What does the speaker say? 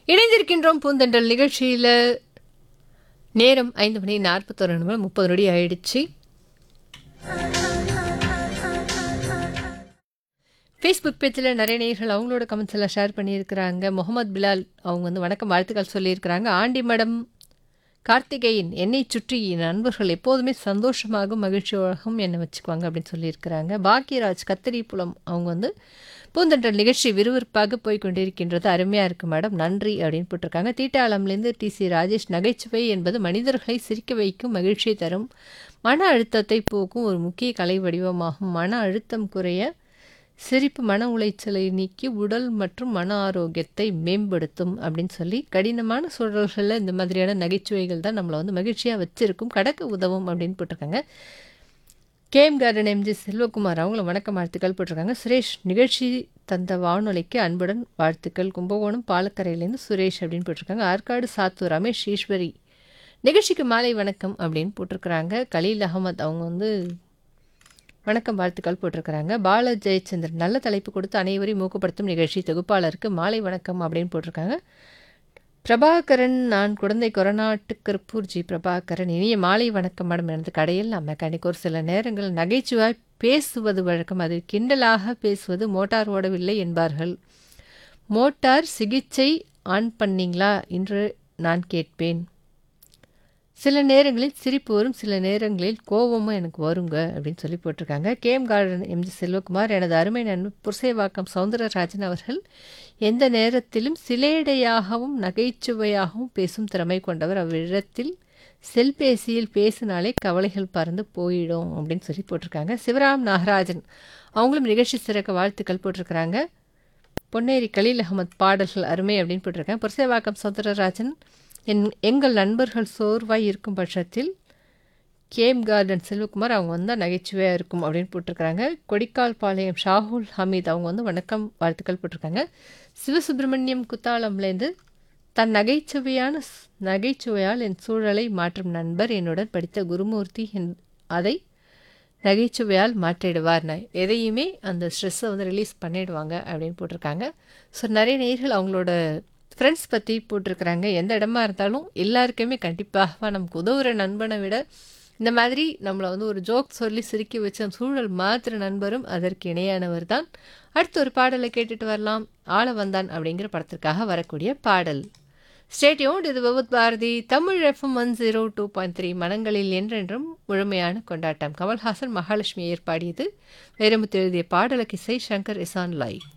இணைந்திருக்கின்றோம் பூந்தென்றல் நிகழ்ச்சியில் நேரம் ஐந்து மணி நாற்பத்தொரு நிமிடம் முப்பது நொடி ஆயிடுச்சு ஃபேஸ்புக் பேஜில் நிறைய நேயர்கள் அவங்களோட கமெண்ட்ஸ் எல்லாம் ஷேர் பண்ணியிருக்கிறாங்க முகமது பிலால் அவங்க வந்து வணக்கம் வாழ்த்துக்கள் சொல்லியிருக்கிறாங்க ஆண்டி மடம் கார்த்திகேயன் என்னை சுற்றி என் நண்பர்கள் எப்போதுமே சந்தோஷமாகவும் மகிழ்ச்சியாகவும் என்னை வச்சுக்குவாங்க அப்படின்னு சொல்லியிருக்கிறாங்க பாக்கியராஜ் கத்திரிப்புலம் அவங்க வந்து பூந்தென்றல் நிகழ்ச்சி விறுவிறுப்பாக போய் கொண்டிருக்கின்றது அருமையாக இருக்குது மேடம் நன்றி அப்படின்னு போட்டிருக்காங்க தீட்டாளம்லேருந்து டி சி ராஜேஷ் நகைச்சுவை என்பது மனிதர்களை சிரிக்க வைக்கும் மகிழ்ச்சியை தரும் மன அழுத்தத்தை போக்கும் ஒரு முக்கிய கலை வடிவமாகும் மன அழுத்தம் குறைய சிரிப்பு மன உளைச்சலை நீக்கி உடல் மற்றும் மன ஆரோக்கியத்தை மேம்படுத்தும் அப்படின்னு சொல்லி கடினமான சூழல்களில் இந்த மாதிரியான நகைச்சுவைகள் தான் நம்மளை வந்து மகிழ்ச்சியாக வச்சிருக்கும் கடக்க உதவும் அப்படின்னு போட்டிருக்காங்க கேஎம் கார்டன் எம்ஜி செல்வகுமார் அவங்கள வணக்கம் வாழ்த்துக்கள் போட்டிருக்காங்க சுரேஷ் நிகழ்ச்சி தந்த வானொலிக்கு அன்புடன் வாழ்த்துக்கள் கும்பகோணம் பாலக்கரையிலேருந்து சுரேஷ் அப்படின்னு போட்டிருக்காங்க ஆற்காடு சாத்தூர் ரமேஷ் ஈஸ்வரி நிகழ்ச்சிக்கு மாலை வணக்கம் அப்படின்னு போட்டிருக்கிறாங்க கலீல் அகமது அவங்க வந்து வணக்கம் வாழ்த்துக்கள் போட்டிருக்கிறாங்க பால ஜெயச்சந்திரன் நல்ல தலைப்பு கொடுத்து அனைவரையும் ஊக்கப்படுத்தும் நிகழ்ச்சி தொகுப்பாளருக்கு மாலை வணக்கம் அப்படின்னு போட்டிருக்காங்க பிரபாகரன் நான் குழந்தை கொரநாட்டு கருப்பூர் ஜி பிரபாகரன் இனிய மாலை வணக்கம் மேடம் எனது கடையில் மெக்கானிக் ஒரு சில நேரங்கள் நகைச்சுவாய் பேசுவது வழக்கம் அது கிண்டலாக பேசுவது மோட்டார் ஓடவில்லை என்பார்கள் மோட்டார் சிகிச்சை ஆன் பண்ணீங்களா என்று நான் கேட்பேன் சில நேரங்களில் சிரிப்பு வரும் சில நேரங்களில் கோபமும் எனக்கு வருங்க அப்படின்னு சொல்லி போட்டிருக்காங்க கேஎம் கார்டன் எம்ஜி செல்வகுமார் எனது அருமை நண்பர் புரசைவாக்கம் சவுந்தரராஜன் அவர்கள் எந்த நேரத்திலும் சிலேடையாகவும் நகைச்சுவையாகவும் பேசும் திறமை கொண்டவர் அவ்விடத்தில் செல்பேசியில் பேசினாலே கவலைகள் பறந்து போயிடும் அப்படின்னு சொல்லி போட்டிருக்காங்க சிவராம் நாகராஜன் அவங்களும் நிகழ்ச்சி சிறக்க வாழ்த்துக்கள் போட்டிருக்கிறாங்க பொன்னேரி கலீல் அகமத் பாடல்கள் அருமை அப்படின்னு போட்டிருக்காங்க புரசைவாக்கம் சவுந்தரராஜன் என் எங்கள் நண்பர்கள் சோர்வாய் இருக்கும் பட்சத்தில் கேம் கார்டன் செல்வகுமார் அவங்க வந்தால் நகைச்சுவையாக இருக்கும் அப்படின்னு போட்டிருக்காங்க கொடிக்கால் பாளையம் ஷாகுல் ஹமீத் அவங்க வந்து வணக்கம் வாழ்த்துக்கள் போட்டிருக்காங்க சிவசுப்பிரமணியம் குத்தாலம்லேருந்து தன் நகைச்சுவையான நகைச்சுவையால் என் சூழலை மாற்றும் நண்பர் என்னுடன் படித்த குருமூர்த்தி என் அதை நகைச்சுவையால் மாற்றிடுவார் நான் எதையுமே அந்த ஸ்ட்ரெஸ்ஸை வந்து ரிலீஸ் பண்ணிடுவாங்க அப்படின்னு போட்டிருக்காங்க ஸோ நிறைய நேர்கள் அவங்களோட ஃப்ரெண்ட்ஸ் பற்றி போட்டிருக்கிறாங்க எந்த இடமா இருந்தாலும் எல்லாருக்குமே கண்டிப்பாக நமக்கு உதவுற நண்பனை விட இந்த மாதிரி நம்மளை வந்து ஒரு ஜோக் சொல்லி சிரிக்க வச்ச சூழல் மாத்திர நண்பரும் அதற்கு இணையானவர் தான் அடுத்து ஒரு பாடலை கேட்டுட்டு வரலாம் ஆள வந்தான் அப்படிங்கிற படத்திற்காக வரக்கூடிய பாடல் ஸ்டேட்யூன் இது Vividh Bharati Tamil FM one zero two point three மனங்களில் என்றென்றும் முழுமையான கொண்டாட்டம் கமல்ஹாசன் மகாலட்சுமி ஏற்பாடியது வைரமுத்து எழுதிய பாடலுக்கு இசை சங்கர் இசான் லாய்